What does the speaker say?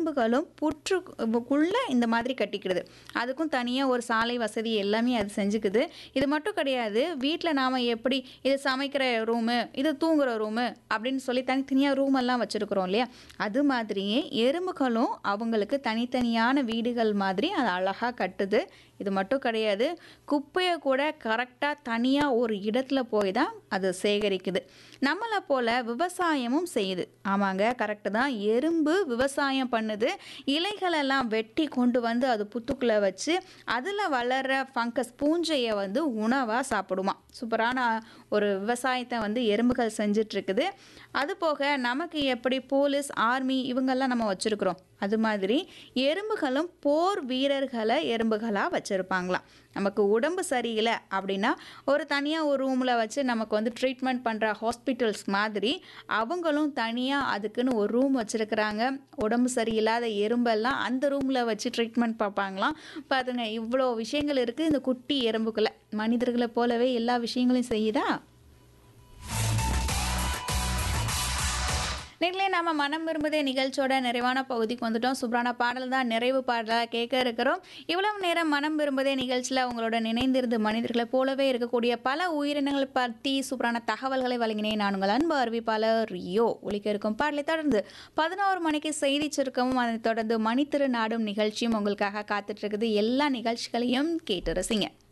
எறும்புகளும் புற்றுக்குள்ள இந்த மாதிரி கட்டிக்கிடுது அதுக்கும் தனியாக ஒரு சாலை வசதி எல்லாமே அது செஞ்சுக்குது இது மட்டும் கிடையாது வீட்டில் நாம் எப்படி இது சமைக்கிற ரூமு இது தூங்குற ரூமு அப்படின்னு சொல்லி தனித்தனியாக ரூம் எல்லாம் வச்சுருக்குறோம் இல்லையா அது மாதிரியே எறும்புகளும் அவங்களுக்கு தனித்தனியான வீடுகள் மாதிரி அது அழகாக கட்டுது இது மட்டும் கிடையாது குப்பையை கூட கரெக்டாக தனியாக ஒரு இடத்துல போய் தான் அது சேகரிக்குது நம்மளை போல் விவசாயமும் செய்யுது ஆமாங்க கரெக்டு தான் எறும்பு விவசாயம் பண்ணுது இலைகளெல்லாம் வெட்டி கொண்டு வந்து அது புத்துக்குள்ளே வச்சு அதில் வளர்கிற ஃபங்கஸ் பூஞ்சையை வந்து உணவாக சாப்பிடுமா சூப்பரான ஒரு விவசாயத்தை வந்து எறும்புகள் செஞ்சிட்ருக்குது அது போக நமக்கு எப்படி போலீஸ் ஆர்மி இவங்கெல்லாம் நம்ம வச்சுருக்குறோம் அது மாதிரி எறும்புகளும் போர் வீரர்களை எறும்புகளாக வச்சுருப்பாங்களாம் நமக்கு உடம்பு சரியில்லை அப்படின்னா ஒரு தனியாக ஒரு ரூமில் வச்சு நமக்கு வந்து ட்ரீட்மெண்ட் பண்ணுற ஹாஸ்பிட்டல்ஸ் மாதிரி அவங்களும் தனியாக அதுக்குன்னு ஒரு ரூம் வச்சுருக்குறாங்க உடம்பு சரியில்லாத எறும்பெல்லாம் அந்த ரூமில் வச்சு ட்ரீட்மெண்ட் பார்ப்பாங்களாம் பாருங்க இவ்வளோ விஷயங்கள் இருக்குது இந்த குட்டி எறும்புக்குள்ளே மனிதர்களை போலவே எல்லா விஷயங்களையும் செய்யுதா நீங்களே நம்ம மனம் விரும்புதே நிகழ்ச்சியோட நிறைவான பகுதிக்கு வந்துட்டோம் சூப்பரான பாடல் தான் நிறைவு பாடலாக கேட்க இருக்கிறோம் இவ்வளவு நேரம் மனம் விரும்புதே நிகழ்ச்சியில் உங்களோட நினைந்திருந்து மனிதர்களை போலவே இருக்கக்கூடிய பல உயிரினங்களை பற்றி சூப்பரான தகவல்களை வழங்கினேன் நான் உங்கள் அன்பு அறிவிப்பாளர் ரியோ ஒலிக்க இருக்கும் பாடலை தொடர்ந்து பதினோரு மணிக்கு செய்தி சுருக்கமும் அதைத் தொடர்ந்து மணித்திரு நாடும் நிகழ்ச்சியும் உங்களுக்காக காத்துட்டு இருக்குது எல்லா நிகழ்ச்சிகளையும் கேட்டு ரசிங்க